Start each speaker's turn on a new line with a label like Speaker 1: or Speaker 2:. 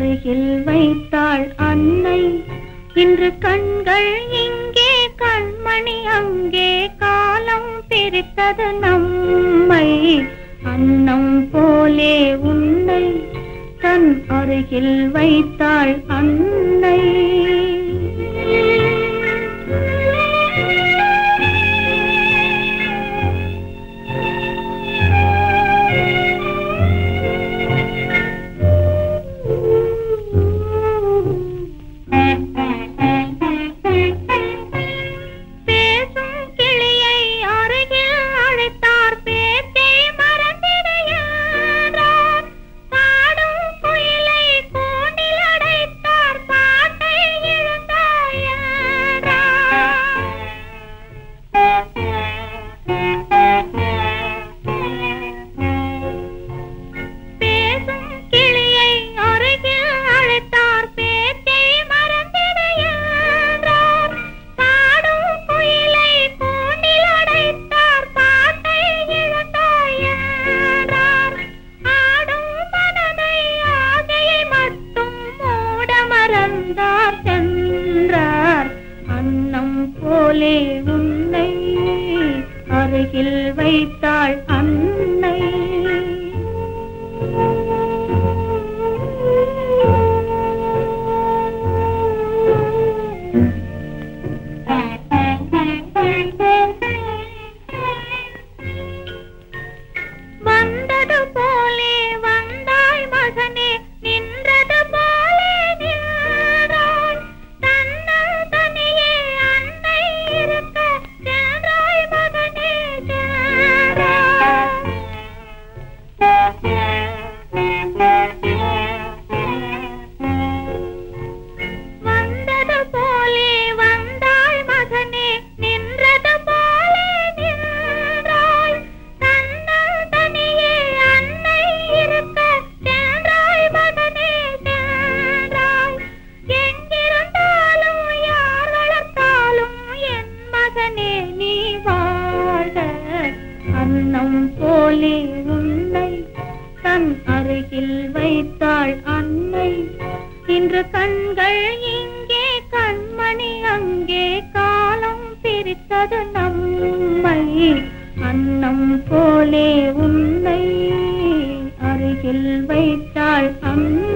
Speaker 1: அருகில் வைத்தாள் அன்னை இன்று கண்கள் இங்கே கண்மணி அங்கே காலம் பிரித்தது நம்மை அன்னம் போலே உன்னை தன் அருகில் வைத்தாள் அன்னை பேசும் கிளியை அருகில் அழைத்தார் பேச்சை மறந்திட என்றார் பாடும் குயிலை கூண்டில் அடைத்தார் பாட்டை இழந்தாய் என்றார். பேசும் கிளியை அருகில் அழைத்தார் பேச்சை மறந்திட என்றார் பாடும் குயிலை கூண்டில் அடைத்தார் பாட்டை இழந்தாய் என்றார் ஆடும் மனதை ஆகையை மட்டும் மூட மறந்தார் சென்றார் அன்னம் போலே உன்னை அருகில் வைத்தாள் அன்னை வந்தது போலே வந்தாய் மகனே நின்றது போலே நின்றாய் தன்னல் தனியே அன்னை இருக்க சென்றாய் மகனே சென்றாய் வந்தது போலே வந்தாய் மகனே நின்றது போலே நின்றாய் தன்னல் தனியே அன்னை இருக்க சென்றாய் மகனே சென்றாய் எங்கிருந்தாலும் யார் வளர்த்தாலும் என் மகனே நீ வாழ அன்னம் போலே உன்னை தன் அருகில் வைத்தாள் அன்னை இன்று கண்கள் இங்கே கண்மணி அங்கே காலம் பிரித்தது நம்மை அன்னம் போலே உன்னை அருகில் வைத்தாள் அன்னை